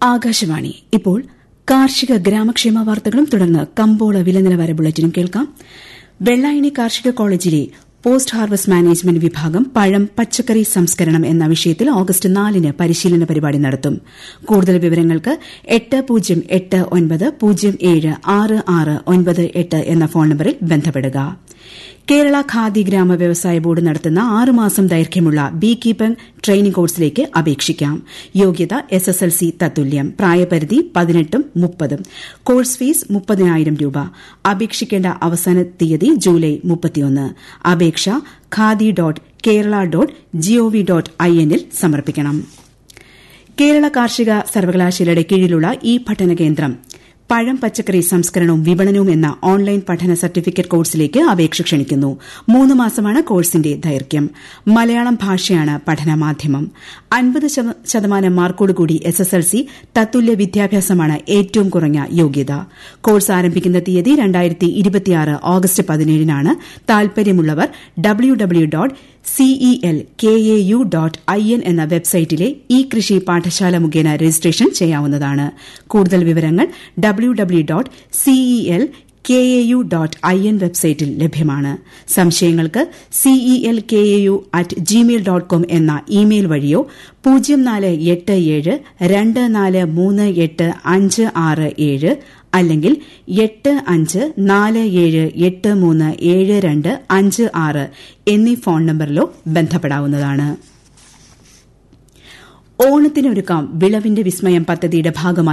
ആകാശവാണി ഇപ്പോൾ കാർഷിക ഗ്രാമക്ഷേമ വാർത്തകളും തുടർന്ന് കമ്പോള വില നിലവാര ബുള്ളറ്റിനും കേൾക്കാം വെള്ളായണി കാർഷിക കോളേജിലെ പോസ്റ്റ് ഹാർവസ്റ്റ് മാനേജ്മെന്റ് വിഭാഗം പഴം പച്ചക്കറി സംസ്കരണം എന്ന വിഷയത്തിൽ ഓഗസ്റ്റ് നാലിന് പരിശീലന പരിപാടി നടത്തും കൂടുതൽ വിവരങ്ങൾക്ക് എട്ട് പൂജ്യം എട്ട് ഒൻപത് പൂജ്യം ഏഴ് ആറ് ആറ് ഒൻപത് എട്ട് എന്ന ഫോൺ നമ്പറിൽ ബന്ധപ്പെടുക കേരള ഖാദി ഗ്രാമ വ്യവസായ ബോർഡ് നടത്തുന്ന ആറുമാസം ദൈർഘ്യമുള്ള ബീ കീപ്പിംഗ് ട്രെയിനിംഗ് കോഴ്സിലേക്ക് അപേക്ഷിക്കാം യോഗ്യത എസ് എസ് എൽ സി തത്തുല്യം പ്രായപരിധി പതിനെട്ടും മുപ്പതും കോഴ്സ് ഫീസ് മുപ്പതിനായിരം രൂപ അപേക്ഷിക്കേണ്ട അവസാന തീയതി ജൂലൈ മുപ്പത്തിയൊന്ന് അപേക്ഷ khadi dot Kerala dot G O V dot I എന്നിൽ സമർപ്പിക്കണം കേരള കാർഷിക സർവകലാശാലയുടെ കീഴിലുള്ള ഈ പഠന കേന്ദ്രം പഴം പച്ചക്കറി സംസ്കരണവും വിപണനവും എന്ന ഓൺലൈൻ പഠന സർട്ടിഫിക്കറ്റ് കോഴ്സിലേക്ക് അപേക്ഷ ക്ഷണിക്കുന്നു മൂന്ന് മാസമാണ് കോഴ്സിന്റെ ദൈർഘ്യം മലയാളം ഭാഷയാണ് പഠന മാധ്യമം അൻപത് ശതമാനം മാർക്കോടുകൂടി എസ് എസ് എൽ സി തത്തുല്യ വിദ്യാഭ്യാസമാണ് ഏറ്റവും കുറഞ്ഞ യോഗ്യത കോഴ്സ് ആരംഭിക്കുന്ന തീയതി ഓഗസ്റ്റ് പതിനേഴിനാണ് താൽപര്യമുള്ളവർ W W dot C E L K A U dot I N എന്ന വെബ്സൈറ്റിലെ ഇ കൃഷി പാഠശാല മുഖേന രജിസ്ട്രേഷൻ ചെയ്യാവുന്നതാണ് കൂടുതൽ വിവരങ്ങൾ W W dot C E L K A U dot I N വെബ്സൈറ്റിൽ ലഭ്യമാണ് സംശയങ്ങൾക്ക് C E L K A U at Gmail dot com എന്ന ഇമെയിൽ വഴിയോ പൂജ്യം നാല് എട്ട് ഏഴ് രണ്ട് നാല് മൂന്ന് എട്ട് അഞ്ച് ആറ് ഏഴ് അല്ലെങ്കിൽ എട്ട് അഞ്ച് നാല് ഏഴ് എട്ട് മൂന്ന് ഏഴ് രണ്ട് അഞ്ച് ആറ് എന്നീ ഫോൺ നമ്പറിലോ ബന്ധപ്പെടാവുന്നതാണ് ഓണത്തിനൊരുക്കാം വിളവിന്റെ വിസ്മയം പദ്ധതിയുടെ ഭാഗമായി